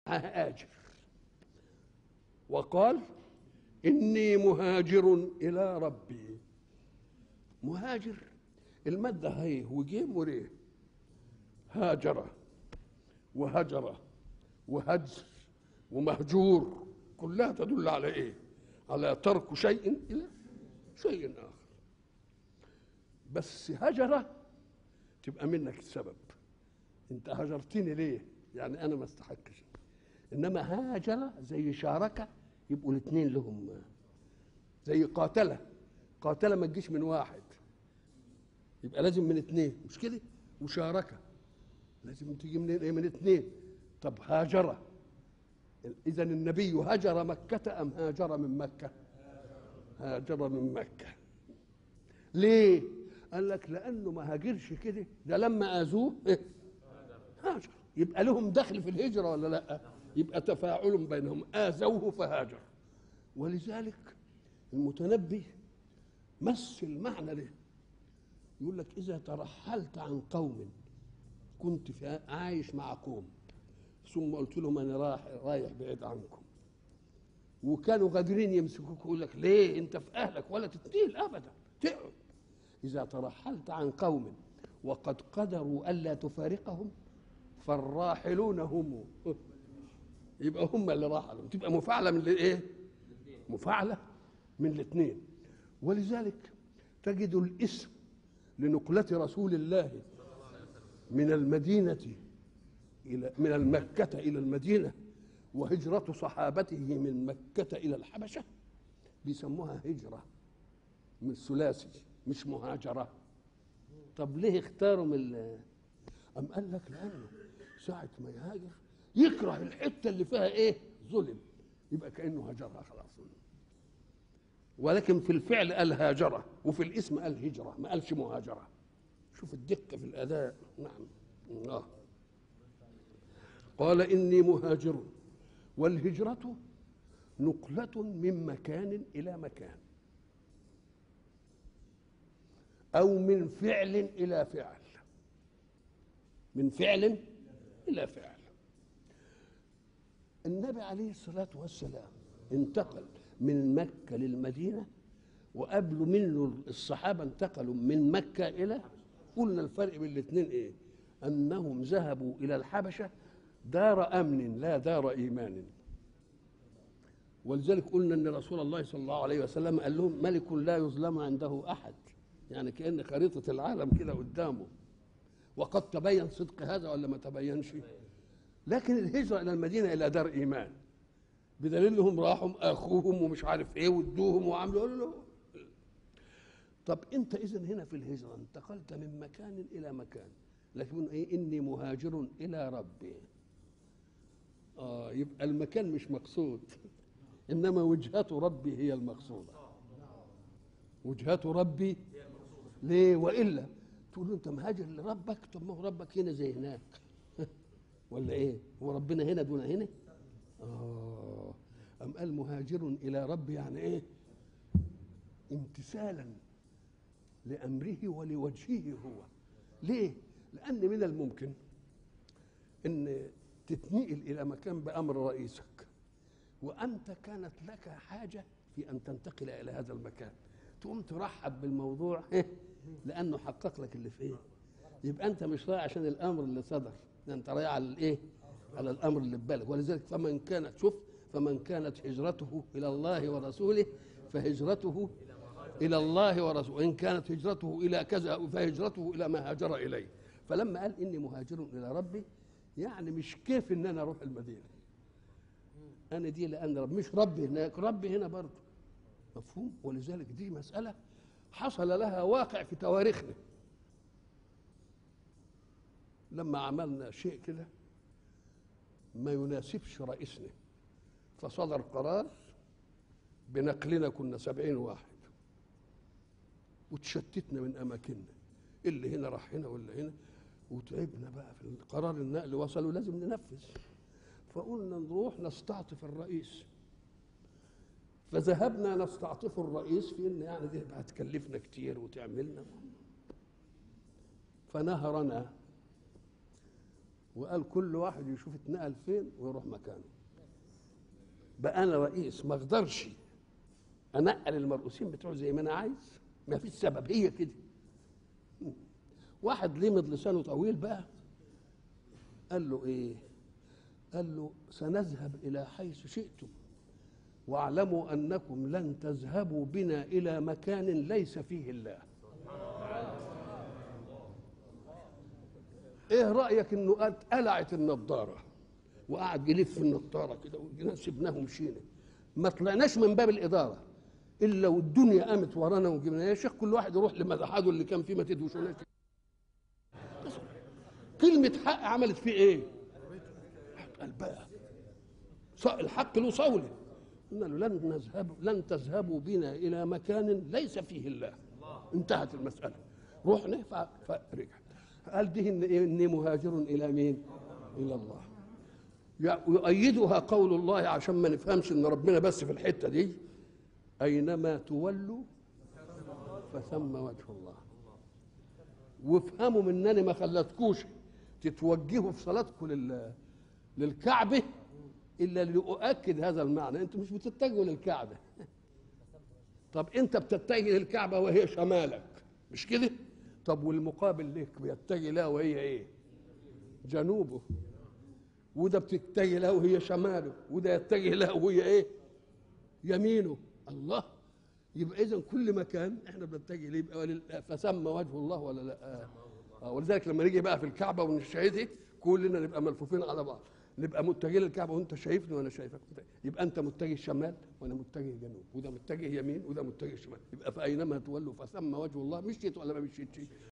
هاجر وقال إني مهاجر إلى ربي مهاجر المادة هي وجيم وريه هاجر وهجر وهجر ومهجور كلها تدل على ايه على ترك شيء الى شيء اخر بس هجر تبقى منك السبب انت هجرتني ليه يعني انا ما استحقش انما هاجر زي شارك يبقوا الاثنين لهم زي قاتله قاتله ما تجيش من واحد يبقى لازم من اثنين مش كده وشاركه لازم تيجي من ايه من اثنين طب هاجر اذا النبي هاجر مكه ام هاجر من مكه هاجر من مكه ليه قال لك لانه ما هاجرش كده ده لما اذوه إيه؟ هاجر يبقى لهم دخل في الهجره ولا لا يبقى تفاعل بينهم اذوه فهاجر ولذلك المتنبي مثل معنى له يقول لك اذا ترحلت عن قوم كنت في عايش مع قوم ثم قلت لهم انا رايح رايح بعيد عنكم وكانوا قادرين يمسكوك يقول لك ليه انت في اهلك ولا تتنيل ابدا تقعد اذا ترحلت عن قوم وقد قدروا الا تفارقهم فالراحلون هم يبقى هم اللي راحلوا تبقى مفاعله من الايه مفاعله من الاثنين ولذلك تجد الاسم لنقلة رسول الله من المدينة إلى من المكة إلى المدينة وهجرة صحابته من مكة إلى الحبشة بيسموها هجرة من ثلاثي مش مهاجرة طب ليه اختاروا من أم قال لك لأنه ساعة ما يهاجر يكره الحتة اللي فيها إيه ظلم يبقى كأنه هجرها خلاص ولكن في الفعل قال هاجرة وفي الاسم قال هجرة ما قالش مهاجرة شوف الدقة في الأداء نعم الله قال إني مهاجر والهجرة نقلة من مكان إلى مكان أو من فعل إلى فعل من فعل إلى فعل النبي عليه الصلاة والسلام انتقل من مكة للمدينة وقبله منه الصحابة انتقلوا من مكة إلى قلنا الفرق بين الاثنين إيه؟ أنهم ذهبوا إلى الحبشة دار أمن لا دار إيمان ولذلك قلنا أن رسول الله صلى الله عليه وسلم قال لهم ملك لا يظلم عنده أحد يعني كأن خريطة العالم كده قدامه وقد تبين صدق هذا ولا ما تبينش لكن الهجرة إلى المدينة إلى دار إيمان بدليل انهم راحوا اخوهم ومش عارف ايه وادوهم وعملوا له طب انت اذا هنا في الهجره انتقلت من مكان الى مكان لكن ايه اني مهاجر الى ربي اه يبقى المكان مش مقصود انما وجهه ربي هي المقصوده وجهه ربي ليه والا تقول له انت مهاجر لربك طب ما هو ربك هنا زي هناك ولا ايه هو ربنا هنا دون هنا آه أم قال مهاجر إلى رب يعني إيه امتثالا لأمره ولوجهه هو ليه لأن من الممكن أن تتنقل إلى مكان بأمر رئيسك وأنت كانت لك حاجة في أن تنتقل إلى هذا المكان تقوم ترحب بالموضوع لأنه حقق لك اللي فيه يبقى أنت مش رايح عشان الأمر اللي صدر ده أنت رايح على الإيه على الامر اللي ببالك ولذلك فمن كانت شوف فمن كانت هجرته الى الله ورسوله فهجرته الى الله ورسوله وان كانت هجرته الى كذا فهجرته الى ما هاجر اليه فلما قال اني مهاجر الى ربي يعني مش كيف ان انا اروح المدينه انا دي لان رب مش ربي هناك ربي هنا برضه مفهوم ولذلك دي مساله حصل لها واقع في تواريخنا لما عملنا شيء كده ما يناسبش رئيسنا فصدر قرار بنقلنا كنا سبعين واحد وتشتتنا من أماكننا اللي هنا راح هنا واللي هنا وتعبنا بقى في القرار النقل وصلوا لازم ننفذ فقلنا نروح نستعطف الرئيس فذهبنا نستعطف الرئيس في ان يعني دي هتكلفنا كتير وتعملنا فنهرنا وقال كل واحد يشوف اتنقل فين ويروح مكانه بقى انا رئيس ما اقدرش انقل المرؤوسين بتوعه زي ما انا عايز ما فيش سبب هي كده واحد لمض لسانه طويل بقى قال له ايه قال له سنذهب الى حيث شئتم واعلموا انكم لن تذهبوا بنا الى مكان ليس فيه الله ايه رايك انه قال- قلعت النضاره وقعد يلف النضاره كده وجينا سيبناه ومشينا ما طلعناش من باب الاداره الا والدنيا قامت ورانا وجبنا يا شيخ كل واحد يروح لمدحاده اللي كان فيه ما تدوشوناش كلمة حق عملت فيه ايه؟ قال بقى ص- الحق له صولة قلنا له لن نذهب لن تذهبوا بنا إلى مكان ليس فيه الله انتهت المسألة رحنا ف- فرجع قال دي إن إيه؟ إني مهاجر إلى مين؟ إلى الله يع- يؤيدها قول الله عشان ما نفهمش إن ربنا بس في الحتة دي أينما تولوا فثم وجه الله وافهموا منني ما خلتكوش تتوجهوا في صلاتكم لل للكعبه الا لاؤكد هذا المعنى انتم مش بتتجهوا للكعبه طب انت بتتجه للكعبه وهي شمالك مش كده طب والمقابل لك بيتجه لها وهي ايه جنوبه وده بتتجه لها وهي شماله وده يتجه لها وهي ايه يمينه الله يبقى اذا كل مكان احنا بنتجه ليه يبقى ولل- فسمى وجه الله ولا لا آه ولذلك لما نيجي بقى في الكعبه ونشهدها كلنا نبقى ملفوفين على بعض نبقى متجهين للكعبه وانت شايفني وانا شايفك يبقى انت متجه شمال وانا متجه جنوب وده متجه يمين وده متجه شمال يبقى فاينما تولوا فثم وجه الله مشيت ولا ما مشيتش